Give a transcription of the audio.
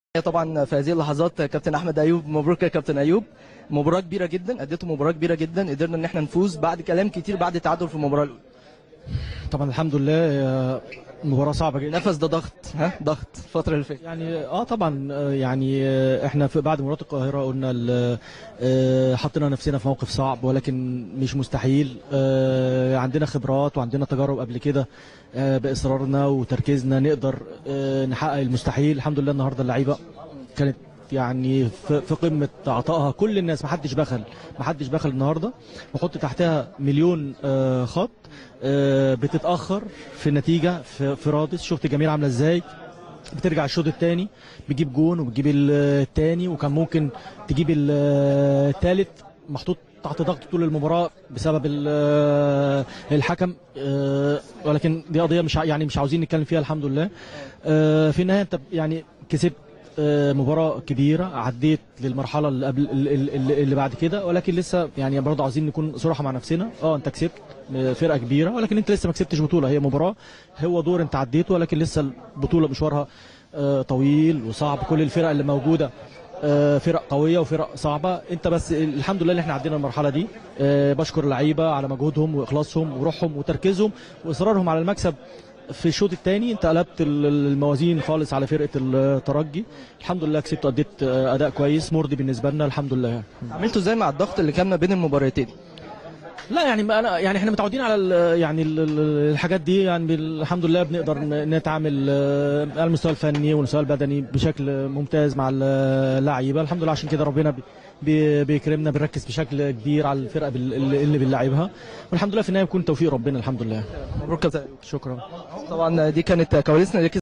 طبعا في هذه اللحظات كابتن احمد ايوب مبروك يا كابتن ايوب مباراه كبيره جدا اديته مباراه كبيره جدا قدرنا ان احنا نفوز بعد كلام كتير بعد التعادل في المباراه الاولى طبعا الحمد لله آه، مباراة صعبة جدا نفس ده ضغط ها ضغط الفتره اللي فاتت يعني اه طبعا آه، يعني آه، احنا في بعد مباراة القاهرة قلنا ال- آه، حطينا نفسنا في موقف صعب ولكن مش مستحيل آه، عندنا خبرات وعندنا تجارب قبل كده آه، بإصرارنا وتركيزنا نقدر آه، نحقق المستحيل الحمد لله النهارده اللعيبة كانت يعني في في قمه عطائها كل الناس ما حدش بخل ما حدش بخل النهارده وحط تحتها مليون آه، خط آه، بتتاخر في النتيجه في في رادس شفت جميل عامله ازاي بترجع الشوط الثاني بتجيب جون وبتجيب الثاني وكان ممكن تجيب الثالث محطوط تحت ضغط طول المباراه بسبب ال- الحكم آه، ولكن دي قضيه مش ع- يعني مش عاوزين نتكلم فيها الحمد لله آه، في النهايه انت يعني كسبت آه، مباراة كبيرة عديت للمرحلة اللي قبل اللي, اللي اللي بعد كده ولكن لسه يعني برضه عايزين نكون صراحة مع نفسنا اه انت كسبت آه، فرقة كبيرة ولكن انت لسه ما كسبتش بطولة هي مباراة هو دور انت عديته ولكن لسه البطولة مشوارها آه، طويل وصعب كل الفرق اللي موجودة آه، فرق قوية وفرق صعبة انت بس الحمد لله اللي احنا عدينا المرحلة دي آه، بشكر اللعيبة على مجهودهم واخلاصهم وروحهم وتركيزهم واصرارهم على المكسب في الشوط الثاني انت قلبت ال- الموازين خالص على فرقه الترجي الحمد لله كسبت اديت آه، اداء كويس مرضي بالنسبه لنا الحمد لله عملتوا ازاي مع الضغط اللي كان ما بين المباراتين لا يعني ما انا يعني احنا متعودين على ال- يعني ال- ال- الحاجات دي يعني بال- الحمد لله بنقدر ن- نتعامل آه، على المستوى الفني والمستوى البدني بشكل ممتاز مع اللعيبه الحمد لله عشان كده ربنا بي- بي- بيكرمنا بنركز بشكل كبير على الفرقه بال- اللي اللي بنلعبها والحمد لله في النهايه بيكون توفيق ربنا الحمد لله مبروك يا كابتن أيوب. شكرا طبعا دي كانت كواليسنا دي